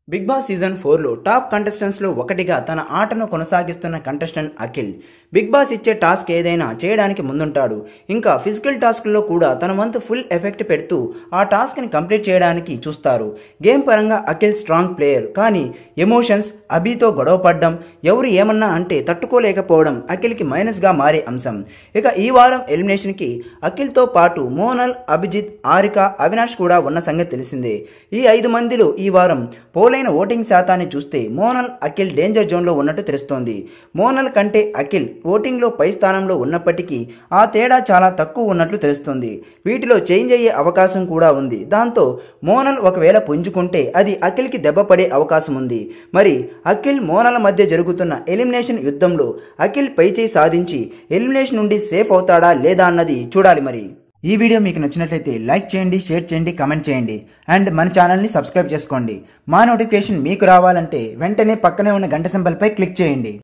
big Boss season ఫోర్లో top కంటెస్టెంట్స్లో ఒకటిగా తన ఆటను కొనసాగిస్తున్న కంటెస్టెంట్ అఖిల్ బిగ్ బాస్ ఇచ్చే టాస్క్ ఏదైనా చేయడానికి ముందుంటాడు ఇంకా ఫిజికల్ టాస్క్లో కూడా తన వంతు ఫుల్ ఎఫెక్ట్ పెడుతూ ఆ టాస్క్ని కంప్లీట్ చేయడానికి చూస్తారు గేమ్ పరంగా అఖిల్ స్ట్రాంగ్ ప్లేయర్ కానీ ఎమోషన్స్ అభితో గొడవ పడ్డం ఎవరు ఏమన్నా అంటే తట్టుకోలేకపోవడం అఖిల్కి మైనస్గా మారే అంశం ఇక ఈ వారం ఎలిమినేషన్కి అఖిల్తో పాటు మోనల్ అభిజిత్ ఆరిక అవినాష్ కూడా ఉన్న సంగతి తెలిసిందే ఈ ఐదు మందిలో ఈ వారం పోలైన ఓటింగ్ శాతాన్ని చూస్తే మోనల్ అఖిల్ డేంజర్ జోన్లో ఉన్నట్టు తెలుస్తోంది మోనల్ కంటే అఖిల్ ఓటింగ్లో పై స్థానంలో ఉన్నప్పటికీ ఆ తేడా చాలా తక్కువ ఉన్నట్లు తెలుస్తుంది వీటిలో చేంజ్ అయ్యే అవకాశం కూడా ఉంది దాంతో మోనల్ ఒకవేళ పుంజుకుంటే అది అఖిల్కి దెబ్బ పడే అవకాశం ఉంది మరి అఖిల్ మోనల్ మధ్య జరుగుతున్న ఎలిమినేషన్ యుద్ధంలో అఖిల్ పైచేయి సాధించి ఎలిమినేషన్ నుండి సేఫ్ అవుతాడా లేదా అన్నది చూడాలి మరి ఈ వీడియో మీకు నచ్చినట్లయితే లైక్ చేయండి షేర్ చేయండి కమెంట్ చేయండి అండ్ మన ఛానల్ని సబ్స్క్రైబ్ చేసుకోండి మా నోటిఫికేషన్ మీకు రావాలంటే వెంటనే పక్కనే ఉన్న గంట సింబల్పై క్లిక్ చేయండి